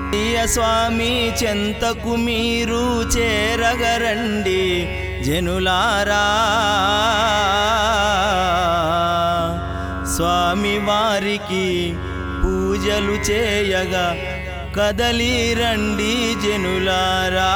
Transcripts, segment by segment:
అయ్య స్వామి చెంతకు మీరు చేరగరండి జనులారా స్వామి వారికి పూజలు చేయగా కదలి రండి జనులారా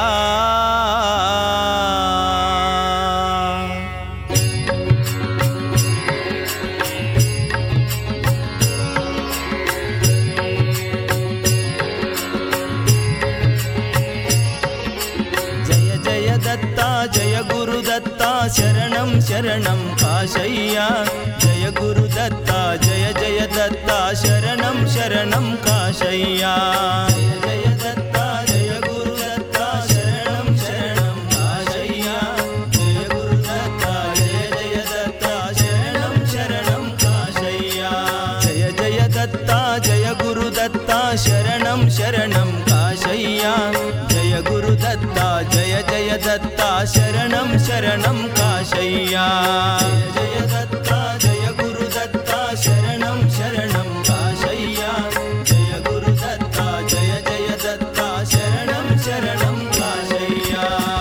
జయ జయ దత్త జయ గురు దత్త శరణం శరణం కాశయ్య జయ గురు దత్త జయ జయ దత్త శరణం శరణం కాశయ్య జయ జయ దత్త జయ గురు దత్త శరణం శరణం కాశయ్య జయ గురు దత్త జయ జయ దత్త శరణం శరణం కాశయ్య జయ జయ దత్త జయ గురు దత్త శరణం శరణం కాశయ్య జయ గురు దత్త జయ జయ దత్త శరణం శరణం కాశయ్య జయ జయ దత్త జయ గురు దత్త శరణం శరణం కాశయ్య జయ గురు దత్త జయ జయ దత్త శరణం శరణం కాశయ్య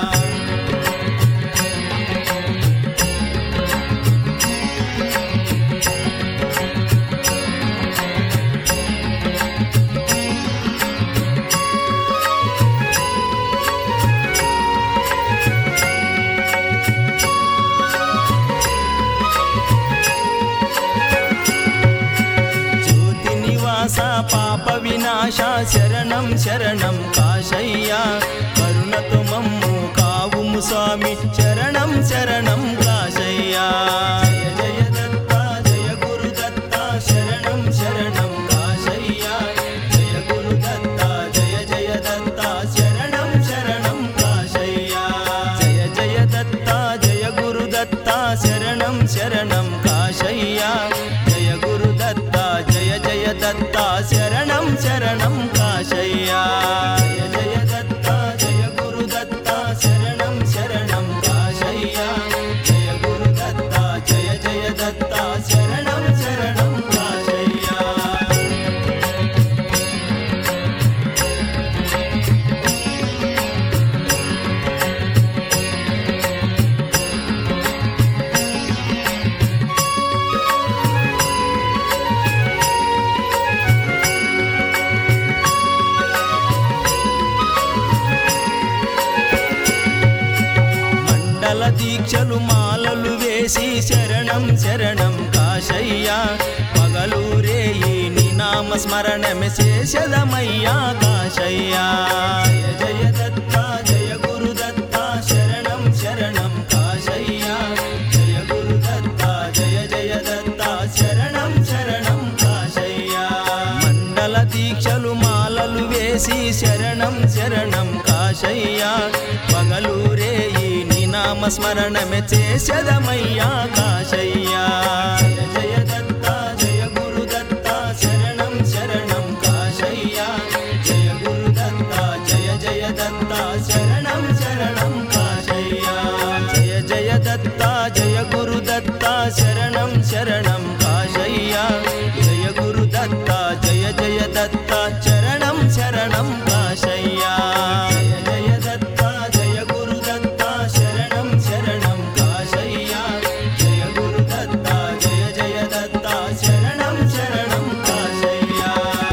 జ్యోతి నివాస పాప వినాశ శరణం శరణం కాశయ్య కరుణతో మమ్ము కావుము స్వామి శరణం శరణం కాశయ్య జయ జయ దత్త జయ గురు దత్త శరణం శరణం కాశయ్య జయ గురు దత్త జయ జయ దత్త శరణం శరణం కాశయ్య జయ జయ దత్త జయ గురు దత్త శరణం శరణం కాశయ్య జయ గురు దత్త జయ జయ దత్త శరణం శరణం కాశయ్య జయ జయ దత్త జయ గురు దత్త శరణం శరణం కాశయ్య జయ గురు దత్త జయ జయ దత్త శరణం శరణం కాశయ్య మండల దీక్షలు మాలలు వేసి శరణం శరణం కాశయ్య పగలూరే ఈ నినామ స్మరణమే శేషదమయ్యా కాశయ్య జయ జయ దత్త జయ గురు దత్త శరణం శరణం కాశయ్య జయ గురు దత్త జయ జయ దత్త శరణం శరణం కాశయ్య మండల దీక్షలు మాలలు వేసి శరణం శరణం కాశయ్య పగలూరే ఈ నినామ స్మరణమే చేసదమయ్యా కాశయ్య జయ జయ దత్త జయ గురు దత్త శరణం శరణం కాశయ్య జయ గురు దత్త జయ జయ దత్త శరణం శరణం కాశయ్య జయ జయ దత్త జయ గురు దత్త శరణం శరణం కాశయ్య జయ గురు దత్త జయ జయ దత్త శరణం శరణం కాశయ్య జయ జయ దత్త జయ గురు దత్త శరణం శరణం కాశయ్య జయ గురు దత్త జయ జయ దత్త శరణం శరణం కాశయ్య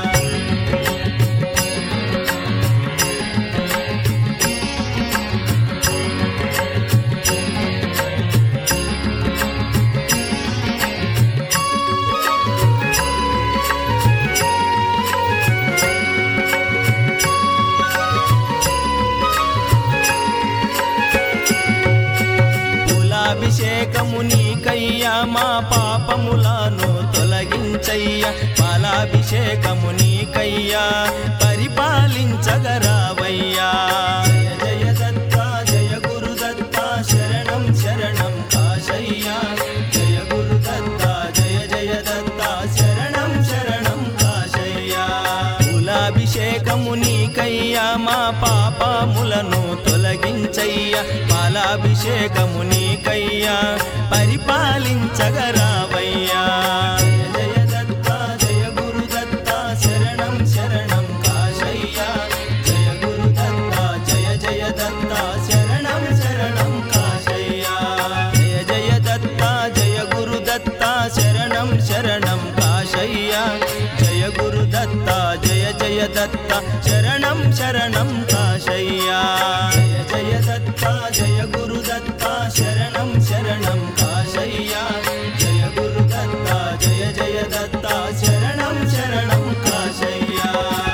పూలాభిషేకము నీకయ్యా మా పాపములను తొలగించయ్యా పాలాభిషేకము నీకయ్యా పరిపాలించగరావయ్యా జయ జయ దత్త జయ గురు దత్త శరణం శరణం కాశయ్య జయ గురు దత్త జయ జయ దత్త శరణం శరణం కాశయ్య పూలాభిషేకము నీకయ్యా మా పాపములను తొలగించయ్యా పాలాభిషేకము నీకయ్యా పరిపాలించగరావయ్యా జయ జయ దత్త జయ గురు దత్త శరణం శరణం కాశయ్య జయ గురు దత్త జయ జయ దత్త శరణం శరణం కాశయ్యా జయ జయ దత్త జయ గురు దత్త శరణం శరణం కాశయ్యా జయ గురు దత్త జయ జయ దత్త శరణం శరణం కాశయ్యా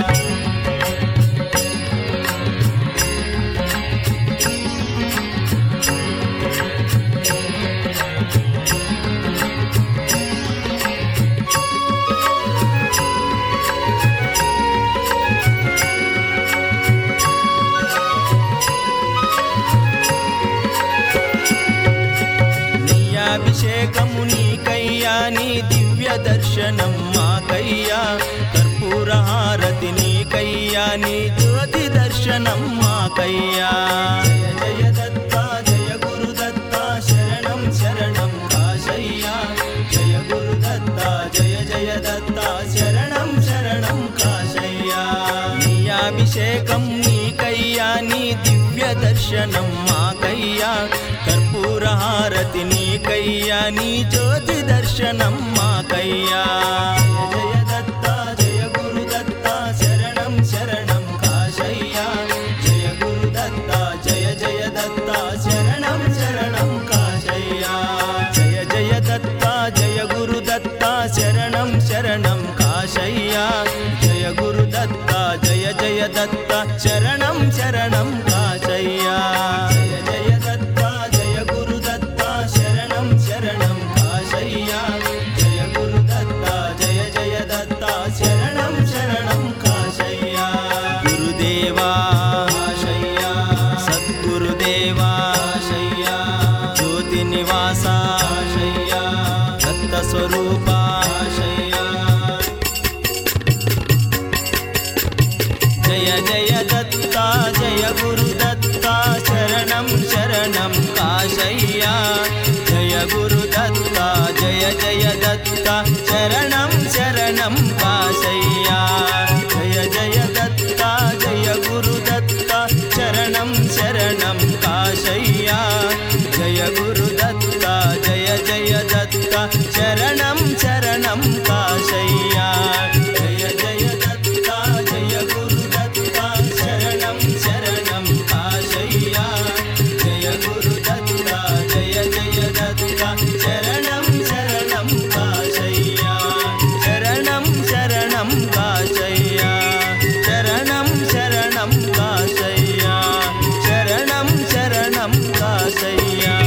నీయాభిషేకము నీకయ్యా నీ దివ్య దర్శనం మాకయ్యా కర్పూర హారతి నీకయ్యా నీ జ్యోతి దర్శనం మాకయ్యా జయ జయ దత్త జయ గురు దత్త శరణం శరణం కాశయ్యా జయ గురు దత్త జయ జయ దత్త శరణం శరణం కాశయ్యా నీయాభిషేకం నీకయ్యా నీ దివ్య దర్శనం మాకయ్యా కర్పూర హారతి నీకయ్యా నీ జ్యోతి దర్శనం మాకయ్యా జయ జయ దత్త జయ గురు దత్త శరణం శరణం కాశయ్యా జయ గురు దత్త జయ జయ దత్త శరణం శరణం కాశయ్యా జయ జయ దత్త జయ గురు దత్త శరణం శరణం కాశయ్యా జయ గురు దత్త జయ జయ దత్త శరణం శరణం కాశయ్యా జయ జయ దత్త జయ గురు దత్త శరణం శరణం కాశయ్యా జయ గురు దత్త జయ జయ దత్త శరణం శరణం కాశయ్యా గురుదేవా కాశయ్యా సద్గురుదేవా కాశయ్యా జ్యోతి నివాస కాశయ్యా దత్త స్వరూప కాశయ్యా జయ జయ దత్త జయ గురు దత్త శరణం శరణం కాశయ్యా జయ గురు దత్త జయ జయ దత్త శరణం శరణం కాశయ్యా జయ జయ దత్త జయ గురు దత్త శరణం శరణం కాశయ్యా జయ గురు దత్త జయ జయ దత్త శరణం శరణం కాశయ్యా జయ జయ దత్త జయ గురు దత్త శరణం శరణం కాశయ్యా జయ గురు దత్త జయ జయ దత్త శరణం శరణం కాశయ్యా శరణం శరణం కాశయ్యా శరణం శరణం కాశయ్యా శరణం శరణం కాశయ్యా